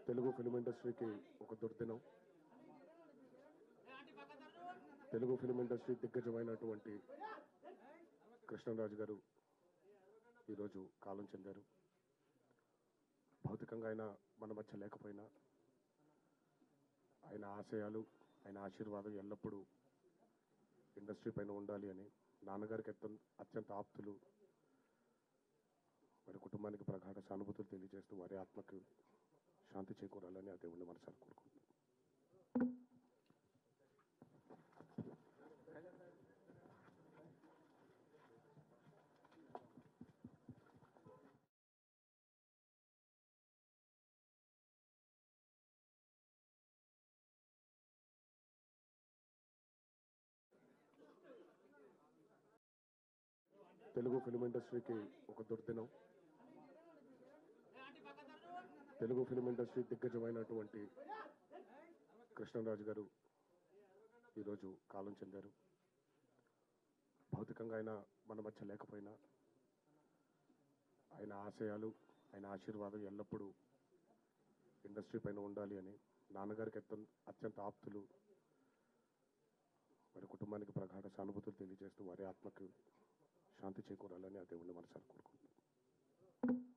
Telugu film ఇండస్ట్రీకి ఒక దుర్దినం తెలుగు ఫిలిం ఇండస్ట్రీ దిగ్గజమైనటువంటి కృష్ణరాజు గారు ఈరోజు కాలం చెందారు భౌతికంగా ఆయన మన మధ్య లేకపోయినా ఆయన ఆశయాలు ఆయన ఆశీర్వాదం ఎల్లప్పుడూ ఇండస్ట్రీ పైన ఉండాలి అని నాన్నగారికి అత్యంత అత్యంత ఆప్తులు వారి కుటుంబానికి ప్రగాఢ సానుభూతులు తెలియజేస్తూ వారి ఆత్మకు శాంతి చేకూరాలని ఆ దేవుణ్ణి మనసారి కోరుకుంటున్నాను తెలుగు ఫిలిం ఇండస్ట్రీకి ఒక దుర్దినం తెలుగు ఫిలిం ఇండస్ట్రీ దిగ్గజమైనటువంటి కృష్ణరాజు గారు ఈరోజు కాలం చెందారు భౌతికంగా ఆయన మన మధ్య లేకపోయినా ఆయన ఆశయాలు ఆయన ఆశీర్వాదం ఎల్లప్పుడూ ఇండస్ట్రీ పైన ఉండాలి అని నాన్నగారికి అత్యంత అత్యంత ఆప్తులు వారి కుటుంబానికి ప్రగాఢ సానుభూతులు తెలియజేస్తూ వారి ఆత్మకు శాంతి చేకూరాలని ఆ దేవుణ్ణి మనసారి కోరుకుంటున్నాను